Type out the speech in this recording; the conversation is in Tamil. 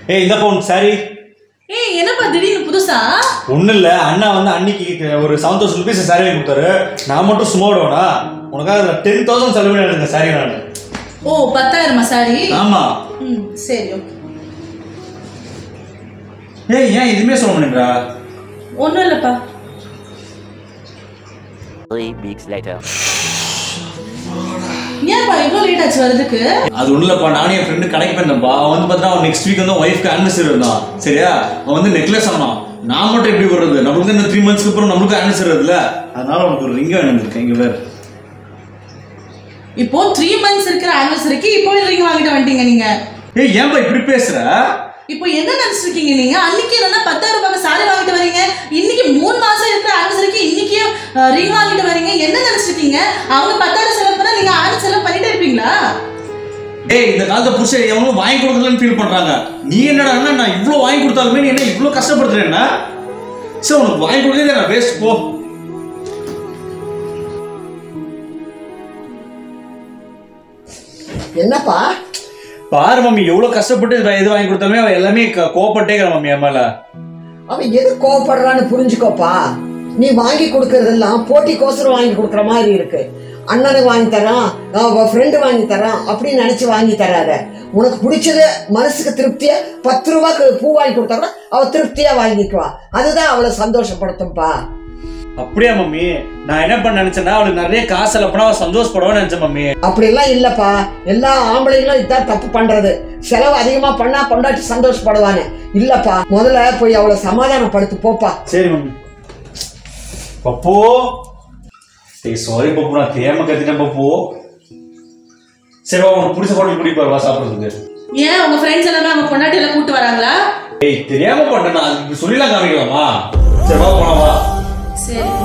ஏய் இந்த பவுன் சாரி ஏய் என்னப்பா திடீர்னு புதுசா ஒன்றும் இல்லை அண்ணா வந்து அன்னைக்கு ஒரு செவன் தௌசண்ட் ருபீஸ் சாரி வாங்கி கொடுத்தாரு நான் மட்டும் சும்மா விடுவேனா உனக்காக அதில் டென் தௌசண்ட் செலவு பண்ணி எடுங்க சாரி நான் ஓ பத்தாயிரமா சாரி ஆமா ம் சரி ஓகே ஏய் ஏன் எதுவுமே சொல்ல மாட்டேங்கிறா ஒன்றும் இல்லைப்பா Three weeks later. ஏன்ப்பா இவ்வளோ லேட் ஆச்சு வர்றதுக்கு அது ஒன்றும் இல்லைப்பா நானும் என் ஃப்ரெண்டு கனெக்ட் பண்ணேன்ப்பா அவன் வந்து பார்த்தா அவன் நெக்ஸ்ட் வீக் வந்து ஒய்ஃப்க்கு ஆனிவர்சரி இருந்தான் சரியா அவன் வந்து நெக்லஸ் ஆனான் நான் மட்டும் எப்படி வர்றது நம்மளுக்கு வந்து இந்த த்ரீ மந்த்ஸ்க்கு அப்புறம் நம்மளுக்கு ஆனிவர்சரி வருதுல்ல அதனால உனக்கு ஒரு ரிங் வேணும் இங்க வேறு இப்போ த்ரீ மந்த்ஸ் இருக்கிற ஆனிவர்சரிக்கு இப்போ ரிங் வாங்கிட்டு வந்துட்டீங்க நீங்க ஏய் ஏன்பா இப்படி பேசுற இப்போ என்ன நினைச்சிருக்கீங்க நீங்க அன்னைக்கு என்னன்னா பத்தாயிரம் ரூபாய்க்கு சாரி வாங்கிட்டு வரீங்க இன்னைக்கு மூணு மாசம் இருக்கிற ஆனிவர்சரிக்கு இன்னைக்கு ரிங் வாங்கிட்டு வரீங்க என்ன நினைச்சிருக்கீங்க அவங்க பத்தாயிரம் செலவு பண்ணா நீங்க ஆயிரம் செலவு பண்ணிட்டே இருப்பீங்களா ஏய் இந்த காலத்தை புருஷன் எவனும் வாங்கி கொடுக்கலன்னு ஃபீல் பண்றாங்க நீ என்னடா நான் இவ்வளோ வாங்கி கொடுத்தாலுமே நீ என்ன இவ்வளோ கஷ்டப்படுத்துறேன்னா சரி உனக்கு வாங்கி கொடுக்கறதே நான் வேஸ்ட் போ என்னப்பா பாரு மம்மி எவ்வளோ கஷ்டப்பட்டு இது எது வாங்கி கொடுத்தாலுமே அவன் எல்லாமே க- கோவப்பட்டே இருக்கிற மம்மி என் மேல அவன் எது கோவப்படுறான்னு புரிஞ்சுக்கோப்பா நீ வாங்கி கொடுக்கறதெல்லாம் போட்டிக்கோசரம் வாங்கி கொடுக்குற மாதிரி இருக்கு அண்ணனுக்கு வாங்கி தரான் ஃப்ரெண்டு வாங்கி தரான் அப்படின்னு நினைச்சு வாங்கி தராத உனக்கு பிடிச்சது மனசுக்கு திருப்தியா பத்து ரூபாய்க்கு பூ வாங்கி கொடுத்தா கூட அவ திருப்தியா வாங்கிக்குவா அதுதான் அவளை சந்தோஷப்படுத்தும்பா அப்படியா மம்மி நான் என்ன பண்ண நினைச்சேன்னா அவளுக்கு நிறைய காசு செலவுனா அவள் சந்தோஷப்படுவான்னு நினைச்சேன் மம்மி அப்படியெல்லாம் இல்லப்பா எல்லா ஆம்பளைங்களும் இதான் தப்பு பண்றது செலவு அதிகமா பண்ணா பொண்டாட்டி சந்தோஷப்படுவானே இல்லப்பா முதல்ல போய் அவளை சமாதானப்படுத்து போப்பா சரி மம்மி பப்போ டேய் சாரி பப்பு நான் தேம கத்திட்டேன் பப்பு சரி வா உனக்கு பிடிச்ச ஹோட்டல் கூட்டிட்டு போய் வா சாப்பிடுறதுக்கு ஏன் உங்க ஃப்ரெண்ட்ஸ் எல்லாமே அவங்க பொண்டாட்டி எல்லாம் கூட்டு வராங்களா ஏய் தெரியாம பண்ணேன் நான் இப்படி சொல்லிலாம் காமிக்கலாமா சரி வா போலாம் வா சரி